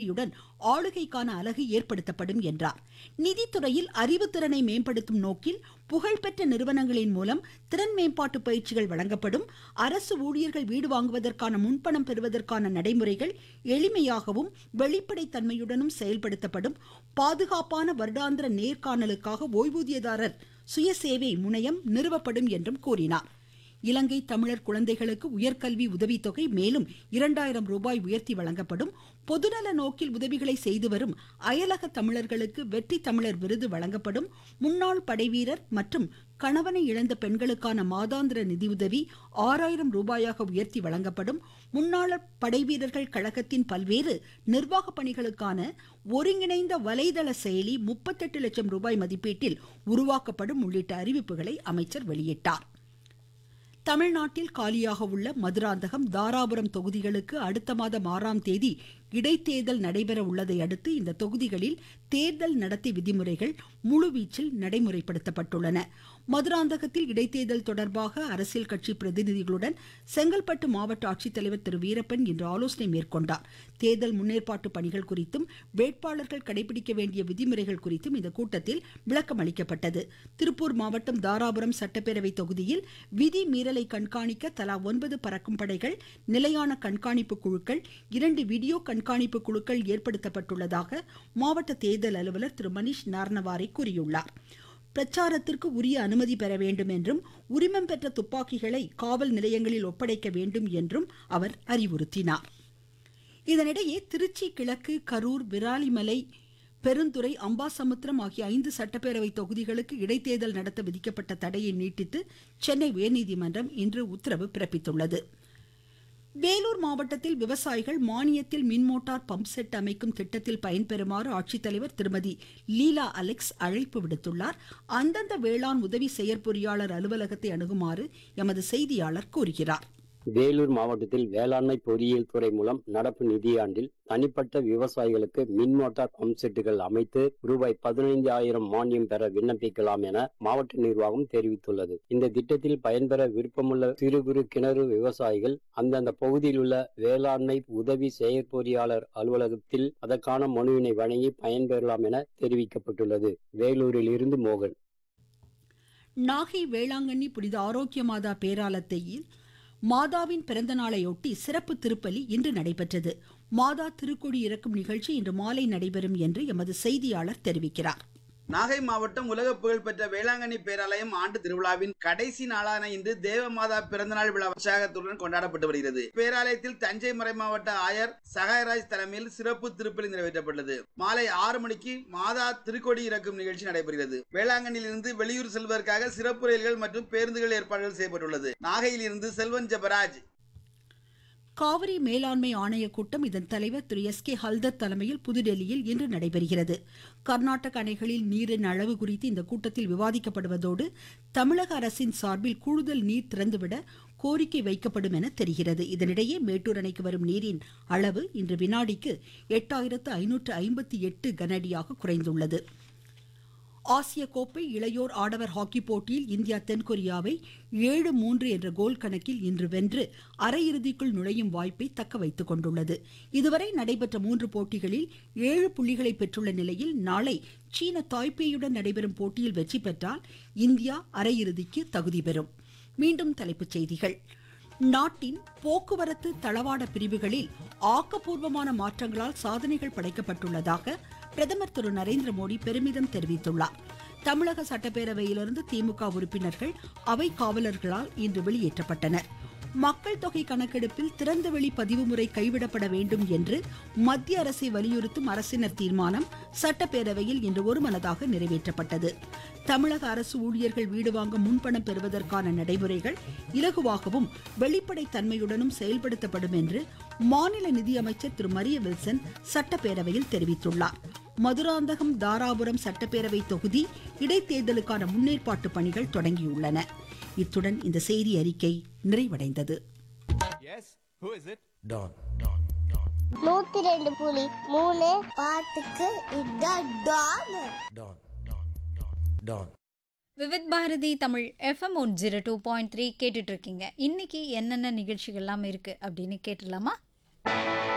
அனுமதியுடன் ஆளுகைக்கான அலகு ஏற்படுத்தப்படும் என்றார் நிதித்துறையில் அறிவுத்திறனை மேம்படுத்தும் நோக்கில் புகழ்பெற்ற நிறுவனங்களின் மூலம் திறன் மேம்பாட்டு பயிற்சிகள் வழங்கப்படும் அரசு ஊழியர்கள் வீடு வாங்குவதற்கான முன்பணம் பெறுவதற்கான நடைமுறைகள் எளிமையாகவும் வெளிப்படைத்தன்மையுடனும் செயல்படுத்தப்படும் பாதுகாப்பான வருடாந்திர நேர்காணலுக்காக ஓய்வூதியதாரர் சுயசேவை முனையம் நிறுவப்படும் என்றும் கூறினார் இலங்கை தமிழர் குழந்தைகளுக்கு உயர்கல்வி உதவித்தொகை மேலும் இரண்டாயிரம் ரூபாய் உயர்த்தி வழங்கப்படும் பொதுநல நோக்கில் உதவிகளை செய்து வரும் அயலக தமிழர்களுக்கு வெற்றி தமிழர் விருது வழங்கப்படும் முன்னாள் படைவீரர் மற்றும் கணவனை இழந்த பெண்களுக்கான மாதாந்திர நிதியுதவி ஆறாயிரம் ரூபாயாக உயர்த்தி வழங்கப்படும் முன்னாள் படைவீரர்கள் கழகத்தின் பல்வேறு நிர்வாக பணிகளுக்கான ஒருங்கிணைந்த வலைதள செயலி முப்பத்தெட்டு லட்சம் ரூபாய் மதிப்பீட்டில் உருவாக்கப்படும் உள்ளிட்ட அறிவிப்புகளை அமைச்சர் வெளியிட்டார் தமிழ்நாட்டில் காலியாக உள்ள மதுராந்தகம் தாராபுரம் தொகுதிகளுக்கு அடுத்த மாதம் ஆறாம் தேதி இடைத்தேர்தல் நடைபெற உள்ளதை அடுத்து இந்த தொகுதிகளில் தேர்தல் நடத்தை விதிமுறைகள் முழுவீச்சில் நடைமுறைப்படுத்தப்பட்டுள்ளன மதுராந்தகத்தில் இடைத்தேர்தல் தொடர்பாக அரசியல் கட்சி பிரதிநிதிகளுடன் செங்கல்பட்டு மாவட்ட ஆட்சித்தலைவர் திரு வீரப்பன் இன்று ஆலோசனை மேற்கொண்டார் தேர்தல் முன்னேற்பாட்டு பணிகள் குறித்தும் வேட்பாளர்கள் கடைபிடிக்க வேண்டிய விதிமுறைகள் குறித்தும் இந்த கூட்டத்தில் விளக்கம் அளிக்கப்பட்டது திருப்பூர் மாவட்டம் தாராபுரம் சட்டப்பேரவை தொகுதியில் விதி மீறலை கண்காணிக்க தலா ஒன்பது பறக்கும் படைகள் நிலையான கண்காணிப்பு குழுக்கள் இரண்டு வீடியோ கண்காணிப்பு குழுக்கள் ஏற்படுத்தப்பட்டுள்ளதாக மாவட்ட தேர்தல் அலுவலர் திரு மணிஷ் நார்னவாரை கூறியுள்ளார் பிரச்சாரத்திற்கு உரிய அனுமதி பெற வேண்டும் என்றும் உரிமம் பெற்ற துப்பாக்கிகளை காவல் நிலையங்களில் ஒப்படைக்க வேண்டும் என்றும் அவர் அறிவுறுத்தினார் இதனிடையே திருச்சி கிழக்கு கரூர் விராலிமலை பெருந்துறை அம்பாசமுத்திரம் ஆகிய ஐந்து சட்டப்பேரவை தொகுதிகளுக்கு இடைத்தேர்தல் நடத்த விதிக்கப்பட்ட தடையை நீட்டித்து சென்னை உயர்நீதிமன்றம் இன்று உத்தரவு பிறப்பித்துள்ளது வேலூர் மாவட்டத்தில் விவசாயிகள் மானியத்தில் மின்மோட்டார் பம்ப் செட் அமைக்கும் திட்டத்தில் பயன்பெறுமாறு ஆட்சித்தலைவர் திருமதி லீலா அலெக்ஸ் அழைப்பு விடுத்துள்ளார் அந்தந்த வேளாண் உதவி செயற்பொறியாளர் அலுவலகத்தை அணுகுமாறு எமது செய்தியாளர் கூறுகிறார் வேலூர் மாவட்டத்தில் வேளாண்மை பொறியியல் துறை மூலம் நடப்பு நிதியாண்டில் தனிப்பட்ட விவசாயிகளுக்கு மின் மோட்டார் பம்ப் செட்டுகள் அமைத்து ரூபாய் பதினைந்து ஆயிரம் மானியம் பெற விண்ணப்பிக்கலாம் என மாவட்ட நிர்வாகம் தெரிவித்துள்ளது இந்த திட்டத்தில் பயன்பெற விருப்பமுள்ள சிறு குறு கிணறு விவசாயிகள் அந்தந்த பகுதியில் உள்ள வேளாண்மை உதவி செயற்பொறியாளர் அலுவலகத்தில் அதற்கான மனுவினை வழங்கி பயன்பெறலாம் என தெரிவிக்கப்பட்டுள்ளது வேலூரில் இருந்து மோகன் நாகை வேளாங்கண்ணி புனித ஆரோக்கிய மாதா பேராலத்தையில் மாதாவின் பிறந்த நாளையொட்டி சிறப்பு திருப்பலி இன்று நடைபெற்றது மாதா திருக்கொடி இறக்கும் நிகழ்ச்சி இன்று மாலை நடைபெறும் என்று எமது செய்தியாளர் தெரிவிக்கிறார் நாகை மாவட்டம் உலக புகழ்பெற்ற வேளாங்கண்ணி பேராலயம் ஆண்டு திருவிழாவின் கடைசி நாளான இன்று தேவமாதா பிறந்தநாள் விழா உற்சாகத்துடன் கொண்டாடப்பட்டு வருகிறது பேராலயத்தில் தஞ்சை மறை மாவட்ட ஆயர் சகாயராஜ் தலைமையில் சிறப்பு திருப்பலி நிறைவேற்றப்பட்டது மாலை ஆறு மணிக்கு மாதா திருக்கொடி இறக்கும் நிகழ்ச்சி நடைபெறுகிறது வேளாங்கண்ணியிலிருந்து வெளியூர் செல்வதற்காக சிறப்பு ரயில்கள் மற்றும் பேருந்துகள் ஏற்பாடுகள் செய்யப்பட்டுள்ளது நாகையில் இருந்து செல்வன் ஜபராஜ் காவிரி மேலாண்மை ஆணைய கூட்டம் இதன் தலைவர் திரு எஸ் கே ஹல்தர் தலைமையில் புதுடெல்லியில் இன்று நடைபெறுகிறது கர்நாடக அணைகளில் நீரின் அளவு குறித்து இந்த கூட்டத்தில் விவாதிக்கப்படுவதோடு தமிழக அரசின் சார்பில் கூடுதல் நீர் திறந்துவிட கோரிக்கை வைக்கப்படும் என தெரிகிறது இதனிடையே மேட்டூர் அணைக்கு வரும் நீரின் அளவு இன்று வினாடிக்கு எட்டாயிரத்து ஐநூற்று ஐம்பத்தி எட்டு கனஅடியாக குறைந்துள்ளது ஆசிய கோப்பை இளையோர் ஆடவர் ஹாக்கி போட்டியில் இந்தியா தென்கொரியாவை ஏழு மூன்று என்ற கோல் கணக்கில் இன்று வென்று அரையிறுதிக்குள் நுழையும் வாய்ப்பை தக்க வைத்துக் கொண்டுள்ளது இதுவரை நடைபெற்ற மூன்று போட்டிகளில் ஏழு புள்ளிகளை பெற்றுள்ள நிலையில் நாளை சீன தாய்பேயுடன் நடைபெறும் போட்டியில் வெற்றி பெற்றால் இந்தியா அரையிறுதிக்கு தகுதி பெறும் மீண்டும் தலைப்புச் செய்திகள் நாட்டின் போக்குவரத்து தளவாட பிரிவுகளில் ஆக்கப்பூர்வமான மாற்றங்களால் சாதனைகள் படைக்கப்பட்டுள்ளதாக பிரதமர் திரு நரேந்திர மோடி பெருமிதம் தெரிவித்துள்ளார் தமிழக சட்டப்பேரவையிலிருந்து திமுக உறுப்பினர்கள் அவை காவலர்களால் இன்று வெளியேற்றப்பட்டனர் மக்கள் தொகை கணக்கெடுப்பில் திறந்தவெளி பதிவு முறை கைவிடப்பட வேண்டும் என்று மத்திய அரசை வலியுறுத்தும் அரசினர் தீர்மானம் சட்டப்பேரவையில் இன்று ஒருமனதாக நிறைவேற்றப்பட்டது தமிழக அரசு ஊழியர்கள் வீடு வாங்க முன்பணம் பெறுவதற்கான நடைமுறைகள் இலகுவாகவும் வெளிப்படைத் தன்மையுடனும் செயல்படுத்தப்படும் என்று மாநில நிதியமைச்சர் திரு மரிய வில்சன் சட்டப்பேரவையில் தெரிவித்துள்ளார் மதுராந்தகம் தாராபுரம் சட்டப்பேரவை தொகுதி இடைத்தேர்தலுக்கான முன்னேற்பாட்டு பணிகள் தொடங்கியுள்ளன இத்துடன் இந்த செய்தி அறிக்கை நிறைவடைந்தது Yes? Who is it? Don. நூத்தி ரெண்டு புலி மூணு பாட்டுக்கு இதான் Don Don. Don. Vividh Bharati Tamil FM one zero two point three கேட்டுட்டு இருக்கீங்க இன்னைக்கு என்னென்ன நிகழ்ச்சிகள்லாம் இருக்கு அப்படின்னு கேட்டுடலாமா